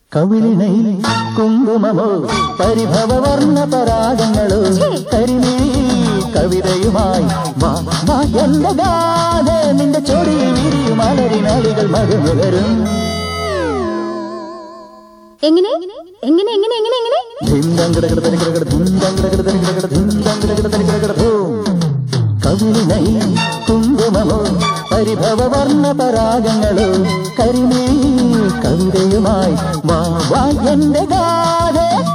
കവിളിണയിൽ കുങ്കുമമോ പരിഭവവർണ്ണ പരാഗങ്ങളോ കരിമീ കവിതയുമായി വാ വാ എന്റെ ഗാഥ നിന്റെ ചൊടിയിൽ വിരിയും അലരിനാളികൾ മകമുകരും എങ്ങനെ എങ്ങനെ എങ്ങനെ എങ്ങനെ എങ്ങനെ ധിന്തങ്കിടകിട തരികിടകിട ധിന്തങ്കിടകിട തരികിടകിട ധിന്തങ്കിടകിട തരികിടകിട ധൂം. കവിളിണയിൽ കുങ്കുമമോ പരിഭവവർണ്ണ പരാഗങ്ങളോ കരിമീ കവിതയുമായി വാ വാ എന്റെ ഗാഥ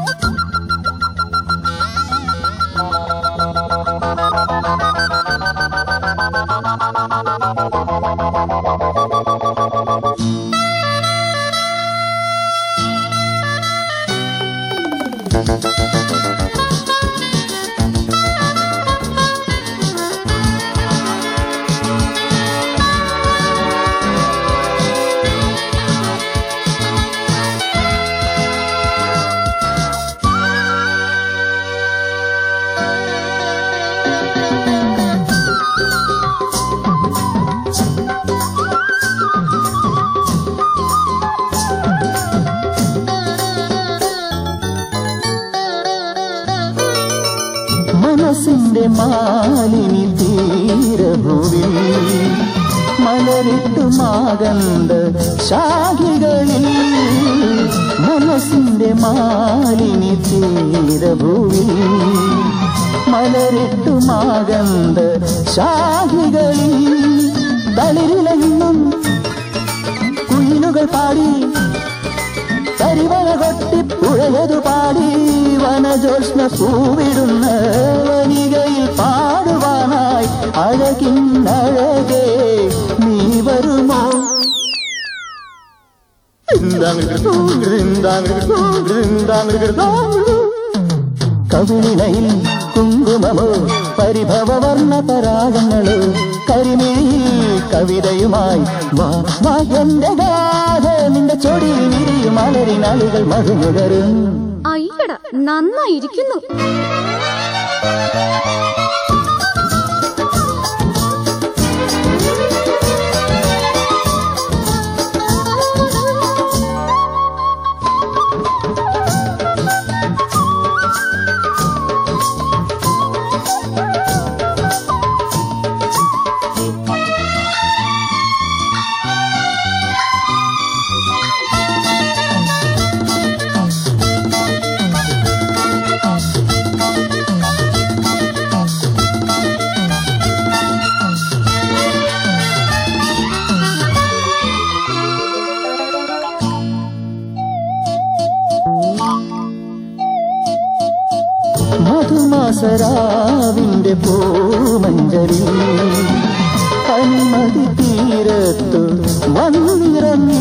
മനസ്സിന്റെ മാലിനി തീരഭൂവിൽ മലരിട്ടു മാകണ്ട ശാഖികളിൽ മനസ്സിന്റെ മാലിനി തീരഭൂവിൽ മലരിട്ടു മാകണ്ട ശാഖികളിൽ തളിരിലെങ്ങും കുയിലുകൾ പാടി കരിവന കൊട്ടി പുഴയതു പാടി വനജോഷ്ണ പൂവിടുന്ന വനികയിൽ പാടുവാനായി അഴകിന്നഴകേ നീ വരുമോ കവിളിണയിൽ കുങ്കുമമോ പരിഭവവർണ്ണ പരാഗങ്ങളോ കരിമിഴിയിൽ കവിതയുമായി വാ വാ എന്റെ ഗാഥ നിന്റെ ചൊടിയിൽ വിരിയും അലരിനാളികൾ മധുമുകരും അയ്യട നന്നായിരിക്കുന്നു മധുമാസരാവിന്റെ പൂമഞ്ചരി പനിമതി തീരത്തു വന്നിറങ്ങി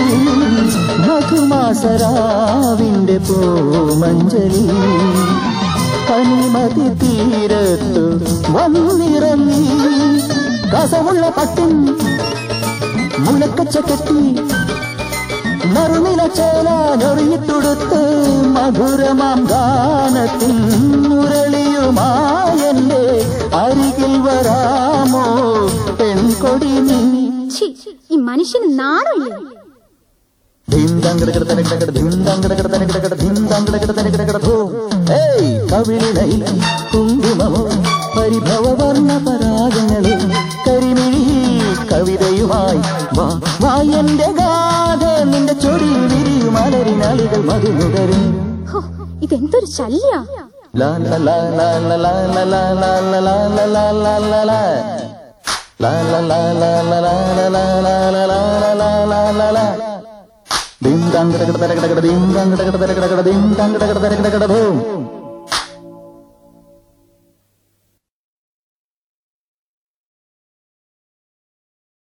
മധുമാസരാവിന്റെ പൂമഞ്ചരി പനിമതി തീരത്തു വന്നിറങ്ങി കസവുള്ള പട്ടിൻ മുളക്കച്ച കെട്ടി നറുനില ചേല ഞൊറിയിട്ടുടുത്ത് മധുരമാം ഗാനത്തിൻ മുരളിയുമായെന്റെ അരികിൽ വരാമോ പെൺകൊടി നീ ഛീ, ഈ മനുഷ്യന് നാണമില്ലേ ധിന്താങ്കടകട തനകടകട ധിന്താങ്കടകട തനകടകട ധിന്താങ്കടകട തനകടകട ധൂം. ഏയ് കവിളിണയിൽ കുങ്കുമമോ പരിഭവവർണ്ണ പരാഗങ്ങളെ കരിമിഴി കവിതയുമായി വാ വാ എന്റെ ഗാഥ നിന്റെ ചൊടിയിൽ വിരിയും അലരിനാളികൾ മധുമുകരും ഹോ, ഇതെന്തൊരു ശല്യ La la la la la la la la la la la la la la la la La la la la la la la la la la la la la la la Dim dang da da da da da da dim dang da da da da da da dim dang da da da da da da boom